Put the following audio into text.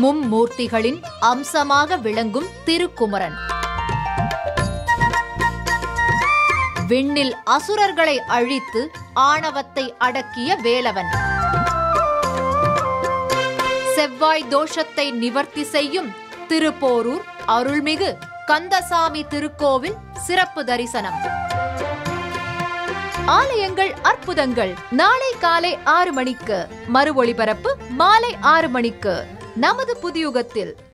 மும்மூர்த்திகளின் அம்சமாக விளங்கும் திருக்குமரன் விண்ணில் அசுரர்களை அழித்து ஆணவத்தை அடக்கிய வேலவன் செவ்வாய் தோஷத்தை நிவர்த்தி செய்யும் திருப்போரூர் அருள்மிகு கந்தசாமி திருக்கோவில் சிறப்பு தரிசனம் ஆலயங்கள் அற்புதங்கள் நாளை காலை ஆறு மணிக்கு மறு ஒளிபரப்பு மாலை ஆறு மணிக்கு நமது புதியுகத்தில்